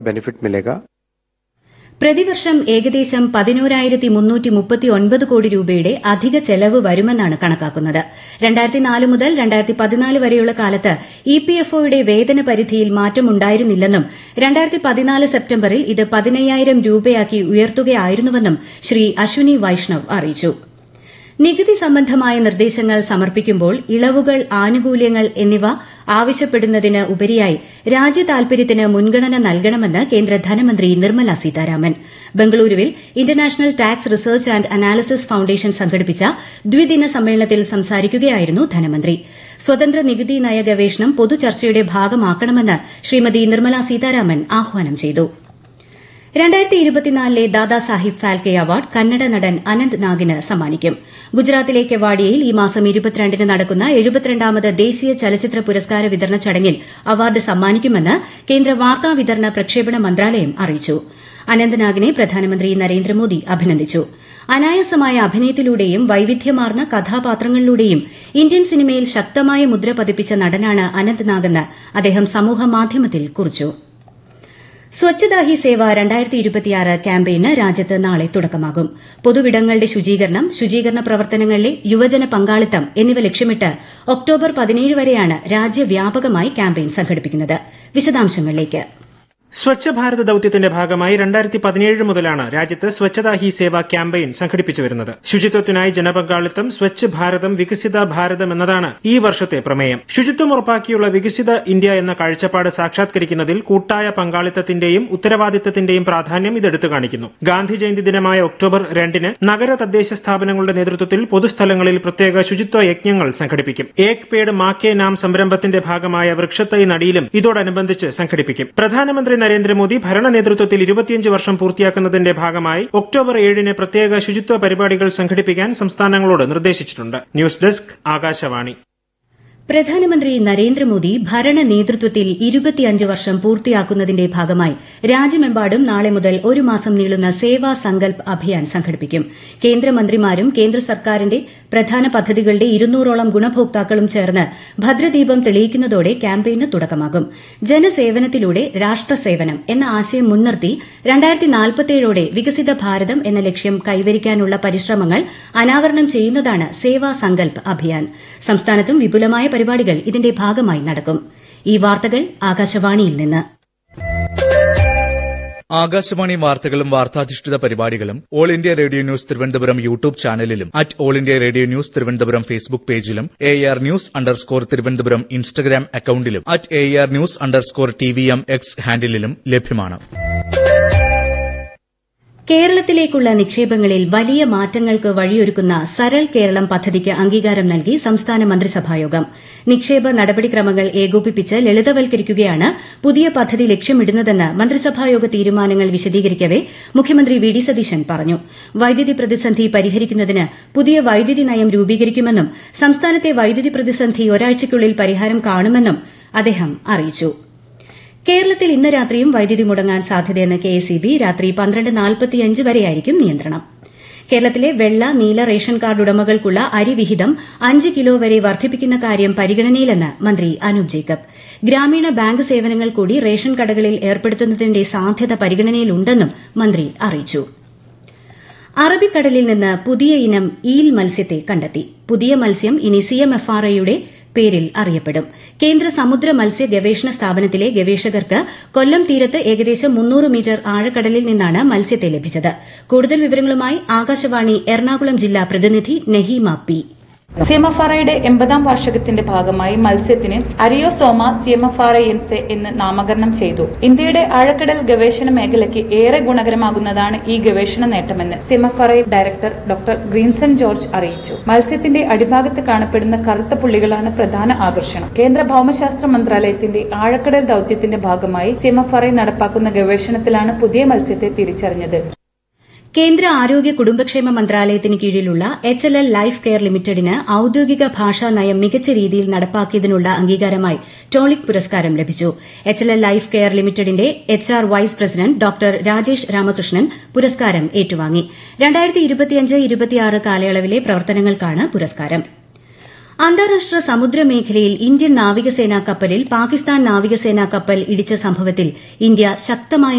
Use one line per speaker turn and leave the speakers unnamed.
benefit मिलेगा
പ്രതിവർഷം ഏകദേശം പതിനോരായിരത്തി മുന്നൂറ്റി മുപ്പത്തി ഒൻപത് കോടി രൂപയുടെ അധിക ചെലവ് വരുമെന്നാണ് കണക്കാക്കുന്നത് രണ്ടായിരത്തി നാല് മുതൽ രണ്ടായിരത്തി പതിനാല് വരെയുള്ള കാലത്ത് ഇ പി എഫ് ഒയുടെ വേതന പരിധിയിൽ മാറ്റമുണ്ടായിരുന്നില്ലെന്നും രണ്ടായിരത്തി പതിനാല് സെപ്റ്റംബറിൽ ഇത് പതിനയ്യായിരം രൂപയാക്കി ഉയർത്തുകയായിരുന്നുവെന്നും ശ്രീ അശ്വിനി വൈഷ്ണവ് അറിയിച്ചു നികുതി സംബന്ധമായ നിർദ്ദേശങ്ങൾ സമർപ്പിക്കുമ്പോൾ ഇളവുകൾ ആനുകൂല്യങ്ങൾ എന്നിവ ആവശ്യപ്പെടുന്നതിന് ഉപരിയായി രാജ്യതാൽപര്യത്തിന് മുൻഗണന നൽകണമെന്ന് കേന്ദ്ര ധനമന്ത്രി നിർമ്മല സീതാരാമൻ ബംഗളൂരുവിൽ international tax research and analysis foundation സംഘടിപ്പിച്ച ദ്വിദിന സമ്മേളനത്തിൽ സംസാരിക്കുകയായിരുന്നു ധനമന്ത്രി സ്വതന്ത്ര നികുതി നയ ഗവേഷണം പൊതുചർച്ചയുടെ ഭാഗമാക്കണമെന്ന് ശ്രീമതി നിർമ്മല സീതാരാമൻ ആഹ്വാനം ചെയ്തു രണ്ടായിരത്തി ഇരുപത്തിനാലിലെ ദാദാസാഹിബ് ഫാൽക്കെ അവാർഡ് കന്നഡ നടൻ അനന്ത് നാഗിന് സമ്മാനിക്കും ഗുജറാത്തിലെ കെവാഡിയയിൽ ഈ മാസം ഇരുപത്തിരണ്ടിന് നടക്കുന്ന എഴുപത്തിരണ്ടാമത് ദേശീയ ചലച്ചിത്ര പുരസ്കാര വിതരണ ചടങ്ങിൽ അവാർഡ് സമ്മാനിക്കുമെന്ന് കേന്ദ്ര വാർത്താ വിതരണ പ്രക്ഷേപണ മന്ത്രാലയം അറിയിച്ചു അനന്ത്നാഗിനെ പ്രധാനമന്ത്രി നരേന്ദ്രമോദി അഭിനന്ദിച്ചു അനായാസമായ അഭിനയത്തിലൂടെയും വൈവിധ്യമാർന്ന കഥാപാത്രങ്ങളിലൂടെയും ഇന്ത്യൻ സിനിമയിൽ ശക്തമായ മുദ്ര പതിപ്പിച്ച നടനാണ് അനന്ത്നാഗെന്ന് അദ്ദേഹം സമൂഹമാധ്യമത്തിൽ കുറിച്ചു സ്വച്ഛതാ ഹി സേവ രണ്ടായിരത്തി ഇരുപത്തിയാറ് ക്യാമ്പയിന് രാജ്യത്ത് നാളെ തുടക്കമാകും പൊതുവിടങ്ങളുടെ ശുചീകരണം ശുചീകരണ പ്രവർത്തനങ്ങളിലെ യുവജന പങ്കാളിത്തം എന്നിവ ലക്ഷ്യമിട്ട് ഒക്ടോബർ പതിനേഴ് വരെയാണ് രാജ്യവ്യാപകമായി ക്യാമ്പയിൻ സംഘടിപ്പിക്കുന്നത് വിശദാംശങ്ങളിലേക്ക്
സ്വച്ഛ ഭാരത് ദൌത്യത്തിന്റെ ഭാഗമായി രണ്ടായിരത്തി പതിനേഴ് മുതലാണ് രാജ്യത്ത് സ്വച്ഛതാ ഹി സേവ ക്യാമ്പയിൻ സംഘടിപ്പിച്ചു വരുന്നത് ശുചിത്വത്തിനായി ജനപങ്കാളിത്തം സ്വച്ഛ് ഭാരതം വികസിത ഭാരതം എന്നതാണ് ഈ വർഷത്തെ പ്രമേയം ശുചിത്വം ഉറപ്പാക്കിയുള്ള വികസിത ഇന്ത്യ എന്ന കാഴ്ചപ്പാട് സാക്ഷാത്കരിക്കുന്നതിൽ കൂട്ടായ പങ്കാളിത്തത്തിന്റെയും ഉത്തരവാദിത്തത്തിന്റെയും പ്രാധാന്യം ഇത് എടുത്തു കാണിക്കുന്നു ഗാന്ധി ജയന്തി ദിനമായ ഒക്ടോബർ രണ്ടിന് നഗര തദ്ദേശ സ്ഥാപനങ്ങളുടെ നേതൃത്വത്തിൽ പൊതുസ്ഥലങ്ങളിൽ പ്രത്യേക ശുചിത്വ യജ്ഞങ്ങൾ സംഘടിപ്പിക്കും ഏക് പേഡ് മാക്കേ നാം സംരംഭത്തിന്റെ ഭാഗമായ വൃക്ഷത്തൈ നടിയിലും ഇതോടനുബന്ധിച്ച് സംഘടിപ്പിക്കും പ്രധാനമന്ത്രി നരേന്ദ്രമോദി ഭരണ നേതൃത്വത്തിൽ ഇരുപത്തിയഞ്ച് വർഷം പൂർത്തിയാക്കുന്നതിന്റെ ഭാഗമായി ഒക്ടോബർ ഏഴിന് പ്രത്യേക ശുചിത്വ പരിപാടികൾ സംഘടിപ്പിക്കാൻ സംസ്ഥാനങ്ങളോട് നിർദ്ദേശിച്ചിട്ടുണ്ട് ന്യൂസ് ഡെസ്ക് ആകാശവാണി
പ്രധാനമന്ത്രി നരേന്ദ്രമോദി ഭരണ നേതൃത്വത്തിൽ ഇരുപത്തിയഞ്ച് വർഷം പൂർത്തിയാക്കുന്നതിന്റെ ഭാഗമായി രാജ്യമെമ്പാടും നാളെ മുതൽ ഒരു മാസം നീളുന്ന സേവാ സങ്കൽപ് അഭിയാൻ സംഘടിപ്പിക്കും കേന്ദ്രമന്ത്രിമാരും കേന്ദ്ര സർക്കാരിന്റെ പ്രധാന പദ്ധതികളുടെ ഇരുന്നൂറോളം ഗുണഭോക്താക്കളും ചേർന്ന് ഭദ്രദീപം തെളിയിക്കുന്നതോടെ ക്യാമ്പയിന് തുടക്കമാകും ജനസേവനത്തിലൂടെ രാഷ്ട്രസേവനം എന്ന ആശയം മുൻനിർത്തി രണ്ടായിരത്തി നാൽപ്പത്തിയേഴോടെ വികസിത ഭാരതം എന്ന ലക്ഷ്യം കൈവരിക്കാനുള്ള പരിശ്രമങ്ങൾ അനാവരണം ചെയ്യുന്നതാണ് സേവാ സങ്കൽപ് അഭിയാൻ സംസ്ഥാനത്തും വിപുലമായ പരിപാടികൾ ഇതിന്റെ ഭാഗമായി നടക്കും ഈ വാർത്തകൾ ആകാശവാണിയിൽ നിന്ന്
ആകാശവാണി വാർത്തകളും വാർത്താധിഷ്ഠിത പരിപാടികളും All India Radio news Thiruvananthapuram YouTube ചാനലിലും at All India Radio news Thiruvananthapuram Facebook പേജിലും A R news underscore Thiruvananthapuram Instagram അക്കൌണ്ടിലും at A R news underscore T V M X ഹാൻഡിലും ലഭ്യമാണ്
കേരളത്തിലേക്കുള്ള നിക്ഷേപങ്ങളിൽ വലിയ മാറ്റങ്ങൾക്ക് വഴിയൊരുക്കുന്ന സരൾ കേരളം പദ്ധതിക്ക് അംഗീകാരം നൽകി സംസ്ഥാന മന്ത്രിസഭായോഗം നിക്ഷേപ നടപടിക്രമങ്ങൾ ഏകോപിപ്പിച്ച് ലളിതവൽക്കരിക്കുകയാണ് പുതിയ പദ്ധതി ലക്ഷ്യമിടുന്നതെന്ന് മന്ത്രിസഭായോഗ തീരുമാനങ്ങൾ വിശദീകരിക്കവെ മുഖ്യമന്ത്രി വി ഡി സതീശൻ പറഞ്ഞു വൈദ്യുതി പ്രതിസന്ധി പരിഹരിക്കുന്നതിന് പുതിയ വൈദ്യുതി നയം രൂപീകരിക്കുമെന്നും സംസ്ഥാനത്തെ വൈദ്യുതി പ്രതിസന്ധി ഒരാഴ്ചയ്ക്കുള്ളിൽ പരിഹാരം കാണുമെന്നും അദ്ദേഹം അറിയിച്ചു കേരളത്തിൽ ഇന്ന് രാത്രിയും വൈദ്യുതി മുടങ്ങാൻ സാധ്യതയെന്ന് കെ എസ് ഇ ബി രാത്രി പന്ത്രണ്ട് നാൽപ്പത്തിയഞ്ച് വരെയായിരിക്കും നിയന്ത്രണം കേരളത്തിലെ വെള്ള നീല റേഷൻ കാർഡ് ഉടമകൾക്കുള്ള അരി വിഹിതം അഞ്ച് കിലോ വരെ വർദ്ധിപ്പിക്കുന്ന കാര്യം പരിഗണനയിലെന്ന് മന്ത്രി അനൂപ് ജേക്കബ് ഗ്രാമീണ ബാങ്ക് സേവനങ്ങൾ കൂടി റേഷൻ കടകളിൽ ഏർപ്പെടുത്തുന്നതിന്റെ സാധ്യത പരിഗണനയിലുണ്ടെന്നും മന്ത്രി അറിയിച്ചു അറബിക്കടലിൽ നിന്ന് പുതിയ ഇനം ഈൽ മത്സ്യത്തെ കണ്ടെത്തി പുതിയ മത്സ്യം ഇനി സിഎംഎഫ്ആർഐയുടെ പേരിൽ അറിയപ്പെടും കേന്ദ്ര സമുദ്ര മത്സ്യ ഗവേഷണ സ്ഥാപനത്തിലെ ഗവേഷകർക്ക് കൊല്ലം തീരത്ത് ഏകദേശം മുന്നൂറ് മീറ്റർ ആഴക്കടലിൽ നിന്നാണ് മത്സ്യത്തെ ലഭിച്ചത് കൂടുതൽ വിവരങ്ങളുമായി ആകാശവാണി എറണാകുളം ജില്ലാ പ്രതിനിധി നഹീമ പി
സിഎംഎഫ്ആർഐയുടെ എൺപതാം വാർഷികത്തിന്റെ ഭാഗമായി മത്സ്യത്തിന് അരിയോസോമ സിഎംഎഫ്ആർഐഎൻസെ എന്ന് നാമകരണം ചെയ്തു ഇന്ത്യയുടെ ആഴക്കടൽ ഗവേഷണ മേഖലയ്ക്ക് ഏറെ ഗുണകരമാകുന്നതാണ് ഈ ഗവേഷണ നേട്ടമെന്ന് CMFRI director doctor Greenson George അറിയിച്ചു മത്സ്യത്തിന്റെ അടിഭാഗത്ത് കാണപ്പെടുന്ന കറുത്ത പുള്ളികളാണ് പ്രധാന ആകർഷണം കേന്ദ്ര ഭൌമശാസ്ത്ര മന്ത്രാലയത്തിന്റെ ആഴക്കടൽ ദൌത്യത്തിന്റെ ഭാഗമായി സിഎംഎഫ്ആർഐ നടപ്പാക്കുന്ന ഗവേഷണത്തിലാണ് പുതിയ മത്സ്യത്തെ തിരിച്ചറിഞ്ഞത്
കേന്ദ്ര ആരോഗ്യ കുടുംബക്ഷേമ മന്ത്രാലയത്തിന് കീഴിലുള്ള H L L life care ലിമിറ്റഡിന് ഔദ്യോഗിക ഭാഷാ നയം മികച്ച രീതിയിൽ നടപ്പാക്കിയതിനുള്ള അംഗീകാരമായി ടോളിക് പുരസ്കാരം ലഭിച്ചു H L L life care ലിമിറ്റഡിന്റെ H R vice president doctor Rajesh Ramakrishnan പുരസ്കാരം ഏറ്റുവാങ്ങി കാലയളവിലെ പ്രവർത്തനങ്ങൾക്കാണ് പുരസ്കാരം അന്താരാഷ്ട്ര സമുദ്രമേഖലയിൽ ഇന്ത്യൻ നാവികസേനാ കപ്പലിൽ പാകിസ്ഥാൻ നാവികസേനാ കപ്പൽ ഇടിച്ച സംഭവത്തിൽ ഇന്ത്യ ശക്തമായ